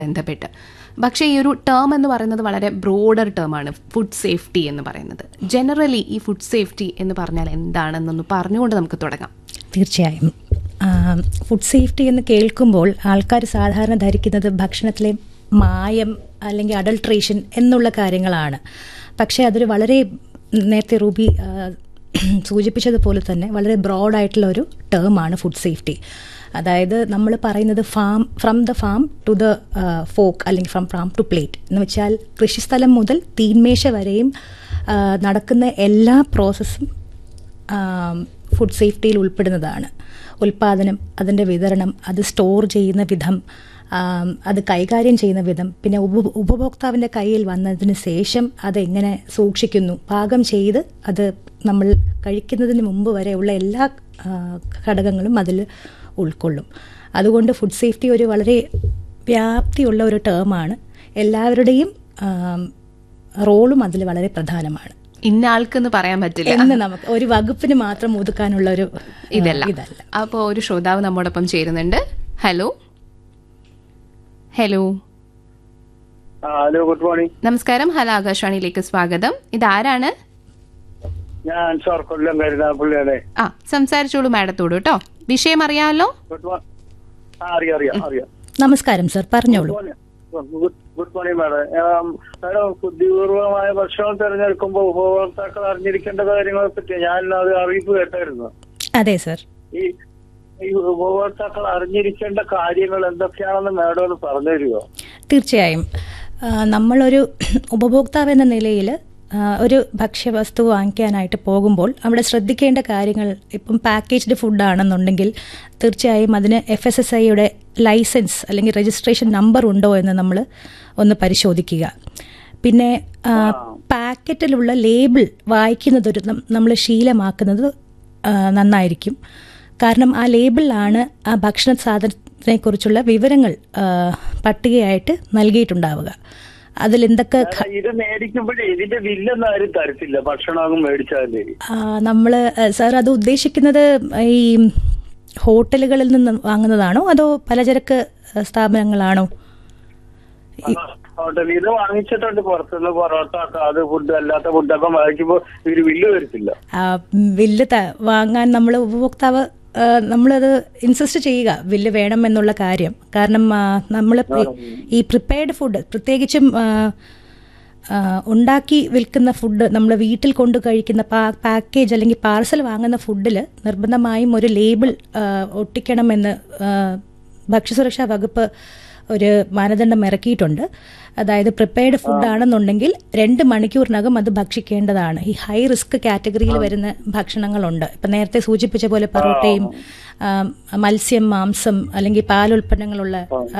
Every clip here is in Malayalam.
ബന്ധപ്പെട്ട് പക്ഷേ ഈ ഒരു ടേം എന്ന് പറയുന്നത് വളരെ ബ്രോഡർ ടേമാണ് ഫുഡ് സേഫ്റ്റി എന്ന് പറയുന്നത് ജനറലി ഈ ഫുഡ് സേഫ്റ്റി എന്ന് പറഞ്ഞാൽ എന്താണെന്നൊന്ന് പറഞ്ഞുകൊണ്ട് നമുക്ക് തുടങ്ങാം തീർച്ചയായും ഫുഡ് സേഫ്റ്റി എന്ന് കേൾക്കുമ്പോൾ ആൾക്കാർ സാധാരണ ധരിക്കുന്നത് ഭക്ഷണത്തിലെ മായം അല്ലെങ്കിൽ അഡൾട്രേഷൻ എന്നുള്ള കാര്യങ്ങളാണ് പക്ഷേ അതൊരു വളരെ നേരത്തെ റൂബി ആ, സൂചിപ്പിച്ചതുപോലെ തന്നെ വളരെ ബ്രോഡായിട്ടുള്ള ഒരു ടേമാണ് ഫുഡ് സേഫ്റ്റി അതായത് നമ്മൾ പറയുന്നത് farm from the farm to the fork അല്ലെങ്കിൽ ഫ്രം ഫാം ടു പ്ലേറ്റ് എന്ന് വെച്ചാൽ കൃഷിസ്ഥലം മുതൽ തീന്മേശ വരെയും ആ, നടക്കുന്ന എല്ലാ പ്രോസസ്സും ഫുഡ് സേഫ്റ്റിയിൽ ഉൾപ്പെടുന്നതാണ് ഉൽപ്പാദനം അതിൻ്റെ വിതരണം അത് സ്റ്റോർ ചെയ്യുന്ന വിധം ആം, അത് കൈകാര്യം ചെയ്യുന്ന വിധം പിന്നെ ഉപ ഉപഭോക്താവിൻ്റെ കയ്യിൽ വന്നതിന് ശേഷം അതെങ്ങനെ സൂക്ഷിക്കുന്നു പാകം ചെയ്ത് അത് നമ്മൾ കഴിക്കുന്നതിന് മുമ്പ് വരെയുള്ള എല്ലാ ആ, ഘടകങ്ങളും അതിൽ ഉൾക്കൊള്ളും അതുകൊണ്ട് ഫുഡ് സേഫ്റ്റി ഒരു വളരെ വ്യാപ്തിയുള്ള ഒരു ടേമാണ് എല്ലാവരുടെയും ആം, റോളും അതിൽ വളരെ പ്രധാനമാണ് ഇന്ന ആൾക്കെന്ന് പറയാൻ പറ്റില്ല എന്ന് നമുക്ക് ഒരു വകുപ്പിന് മാത്രം ഒതുക്കാനുള്ള ഒരു ആ, ഇതല്ല ഇതല്ല അപ്പോൾ ഒരു ശ്രോതാവ് നമ്മോടൊപ്പം ചേരുന്നുണ്ട് ഹലോ ഹലോ ആ, ഹലോ ഗുഡ് മോർണിംഗ് നമസ്കാരം ഹലോ ആകാശവാണിയിലേക്ക് സ്വാഗതം ഇതാരാണ് ഞാൻ സാർ കൊല്ലം കരുനാപ്പള്ളിയാണ് ആ സംസാരിച്ചോളൂ മാഡത്തോട് കേട്ടോ വിഷയം അറിയാമല്ലോ ഗുഡ് മോർണിംഗ് ആ അറിയാം അറിയാം അറിയാം നമസ്കാരം സർ പറഞ്ഞോളൂ ഗുഡ് ഗുഡ് മോർണിംഗ് മാഡം ആം, മാഡം ബുദ്ധിപൂർവമായ ഭക്ഷണം തിരഞ്ഞെടുക്കുമ്പോൾ ഉപഭോക്താക്കൾ അറിഞ്ഞിരിക്കേണ്ട കാര്യങ്ങളെ പറ്റി ഞാൻ അത് അറിയിപ്പ് കേട്ടായിരുന്നു അതെ സർ ഈ ഈ ഉപഭോക്താക്കൾ അറിഞ്ഞിരിക്കേണ്ട കാര്യങ്ങൾ എന്തൊക്കെയാണെന്ന് മാഡം ഒന്ന് പറഞ്ഞു തരുമോ തീർച്ചയായും ആ, നമ്മളൊരു ഉപഭോക്താവ് എന്ന നിലയിൽ ഒരു ഭക്ഷ്യവസ്തു വാങ്ങിക്കാനായിട്ട് പോകുമ്പോൾ അവിടെ ശ്രദ്ധിക്കേണ്ട കാര്യങ്ങൾ ഇപ്പം പാക്കേജ്ഡ് ഫുഡാണെന്നുണ്ടെങ്കിൽ തീർച്ചയായും അതിന് എഫ് എസ് എസ് ഐയുടെ ലൈസൻസ് അല്ലെങ്കിൽ രജിസ്ട്രേഷൻ നമ്പർ ഉണ്ടോ എന്ന് നമ്മൾ ഒന്ന് പരിശോധിക്കുക പിന്നെ ആ, പാക്കറ്റിലുള്ള ലേബിൾ വായിക്കുന്നതൊരു നമ്മൾ ശീലമാക്കുന്നത് ആ, നന്നായിരിക്കും കാരണം ആ ലേബിളിലാണ് ആ ഭക്ഷണ സാധനത്തിനെക്കുറിച്ചുള്ള വിവരങ്ങൾ ആ, പട്ടികയായിട്ട് നൽകിയിട്ടുണ്ടാവുക അതിലെന്തൊക്കെ ഘ- ഇത് മേടിക്കുമ്പോഴേ ഇതിന്റെ ബില്ലൊന്നും ആരും തരത്തില്ല ഭക്ഷണം മേടിച്ചാലേ നമ്മൾ സാർ അത് ഉദ്ദേശിക്കുന്നത് ഈ ഹോട്ടലുകളിൽ നിന്ന് വാങ്ങുന്നതാണോ അതോ പലചരക്ക് സ്ഥാപനങ്ങളാണോ ഹോട്ടലിൽ നിന്ന് വാങ്ങിച്ചിട്ടുണ്ട് പുറത്തുനിന്ന് പൊറോട്ട ഒക്കെ അത് ഫുഡ് അല്ലാത്ത ഫുഡൊക്കെ വാങ്ങിക്കുമ്പോ ഇവര് ബില്ല് വരത്തില്ല ആ, ബില്ല് ത- വാങ്ങാൻ നമ്മൾ ഉപഭോക്താവ് ആ, നമ്മളത് ഇൻസിസ്റ്റ് ചെയ്യുക ബില്ല് വേണം എന്നുള്ള കാര്യം കാരണം നമ്മൾ ഈ പ്രിപ്പയർഡ് ഫുഡ് പ്രത്യേകിച്ചും ആ, ആ, ഉണ്ടാക്കി വിൽക്കുന്ന ഫുഡ് നമ്മൾ വീട്ടിൽ കൊണ്ട് കഴിക്കുന്ന പാ- പാക്കേജ് അല്ലെങ്കിൽ പാർസൽ വാങ്ങുന്ന ഫുഡിൽ നിർബന്ധമായും ഒരു ലേബിൾ ആ, ഒട്ടിക്കണമെന്ന് ആ, ഭക്ഷ്യസുരക്ഷാ വകുപ്പ് ഒരു മാനദണ്ഡം ഇറക്കിയിട്ടുണ്ട് അതായത് പ്രിപ്പയർഡ് ഫുഡ് ആണെന്നുണ്ടെങ്കിൽ രണ്ട് മണിക്കൂറിനകം അത് ഭക്ഷിക്കേണ്ടതാണ് ഈ ഹൈ റിസ്ക് കാറ്റഗറിയിൽ വരുന്ന ഭക്ഷണങ്ങളുണ്ട് ഇപ്പം നേരത്തെ സൂചിപ്പിച്ച പോലെ പൊറോട്ടയും ആ, മത്സ്യം മാംസം അല്ലെങ്കിൽ പാലുൽപ്പന്നങ്ങളുള്ള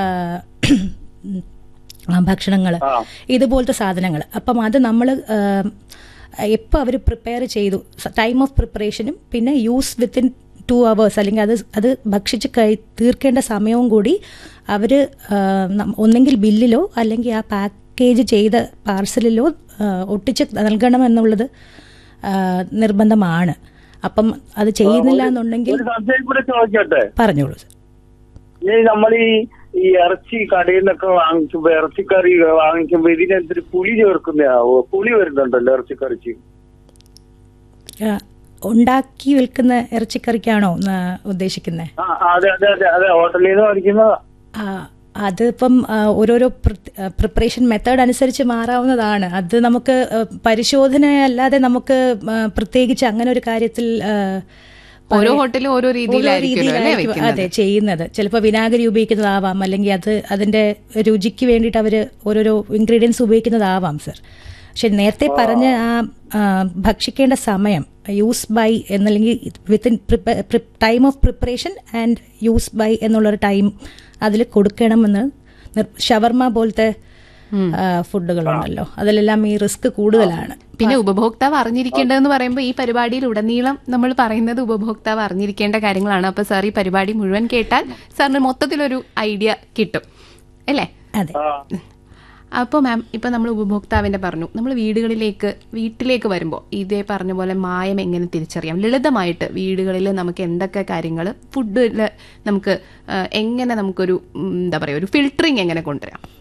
ഭക്ഷണങ്ങൾ ഇതുപോലത്തെ സാധനങ്ങൾ അപ്പം അത് നമ്മൾ എപ്പോൾ അവർ പ്രിപ്പയർ ചെയ്തു ടൈം ഓഫ് പ്രിപ്പറേഷനും പിന്നെ യൂസ് വിത്തിൻ ടു അവേഴ്സ് അല്ലെങ്കിൽ അത് അത് ഭക്ഷിച്ച് കഴി തീർക്കേണ്ട സമയവും കൂടി അവർ ഒന്നെങ്കിൽ ബില്ലിലോ അല്ലെങ്കിൽ ആ പാക്കേജ് ചെയ്ത പാർസലിലോ ആ, ഒട്ടിച്ച് നൽകണമെന്നുള്ളത് ആ, നിർബന്ധമാണ് അപ്പം അത് ചെയ്യുന്നില്ല എന്നുണ്ടെങ്കിൽ ഒരു സംശയം കൂടെ ചോദിക്കട്ടെ പറഞ്ഞോളൂ സർ ഈ നമ്മൾ ഈ ഈ ഇറച്ചി കടയിൽ നിന്നൊക്കെ വാങ്ങിക്കുമ്പോ ഇറച്ചിക്കറി വാങ്ങിക്കുമ്പോ ഇതിനെന്തൊരു പുളി ചേർക്കുന്നതാവോ പുളി വരുന്നുണ്ടല്ലോ ഇറച്ചിക്കറിക്ക് ആ, ഉണ്ടാക്കി വിൽക്കുന്ന ഇറച്ചിക്കറിക്കാണോ ഉദ്ദേശിക്കുന്നത് ആ അതെ അതെ അതെ അതെ ഹോട്ടലിൽ നിന്ന് വാങ്ങിക്കുന്നതാ ആ, അതിപ്പം ആ, ഓരോരോ പ്രിപ്പറേഷൻ മെത്തേഡ് അനുസരിച്ച് മാറാവുന്നതാണ് അത് നമുക്ക് ആ, പരിശോധനയല്ലാതെ നമുക്ക് ആ, പ്രത്യേകിച്ച് അങ്ങനെ ഒരു കാര്യത്തിൽ ആ, ഓരോ ഹോട്ടലും ഓരോ രീതിയിലായിരിക്കുമല്ലോ അല്ലേ രീതിയിലായിരിക്കും വെക്കുന്നത് അതെ ചെയ്യുന്നത് ചിലപ്പോൾ വിനാഗിരി ഉപയോഗിക്കുന്നതാവാം അല്ലെങ്കിൽ അത് അതിന്റെ രുചിക്ക് വേണ്ടിയിട്ട് അവർ ഓരോരോ ഇൻഗ്രീഡിയൻസ് ഉപയോഗിക്കുന്നതാവാം സർ പക്ഷെ നേരത്തെ പറഞ്ഞ ആ ആ, ഭക്ഷിക്കേണ്ട സമയം യൂസ് ബൈ എന്നല്ലെങ്കിൽ within time of preparation and use by എന്നുള്ളൊരു ടൈം അതിൽ കൊടുക്കണമെന്ന് നിർ- ഷവർമ പോലത്തെ ആ, ഫുഡുകളുണ്ടല്ലോ അതിലെല്ലാം ഈ റിസ്ക് കൂടുതലാണ് പിന്നെ ഉപഭോക്താവ് അറിഞ്ഞിരിക്കേണ്ടതെന്ന് പറയുമ്പോൾ ഈ പരിപാടിയിൽ ഉടനീളം നമ്മൾ പറയുന്നത് ഉപഭോക്താവ് അറിഞ്ഞിരിക്കേണ്ട കാര്യങ്ങളാണ് അപ്പൊ സാർ ഈ പരിപാടി മുഴുവൻ കേട്ടാൽ സാറിന് മൊത്തത്തിലൊരു ഐഡിയ കിട്ടും അല്ലേ അതെ ആ അപ്പോൾ മാം ഇപ്പം നമ്മൾ ഉപഭോക്താവിൻ്റെ പറഞ്ഞു നമ്മൾ വീടുകളിലേക്ക് വീട്ടിലേക്ക് വരുമ്പോൾ ഇതേ പറഞ്ഞ പോലെ മായം എങ്ങനെ തിരിച്ചറിയാം ലളിതമായിട്ട് വീടുകളിൽ നമുക്ക് എന്തൊക്കെ കാര്യങ്ങൾ ഫുഡിൽ നമുക്ക് ആ, എങ്ങനെ നമുക്കൊരു ഉം, എന്താ പറയുക ഒരു ഫിൽറ്ററിങ് എങ്ങനെ കൊണ്ടുവരാം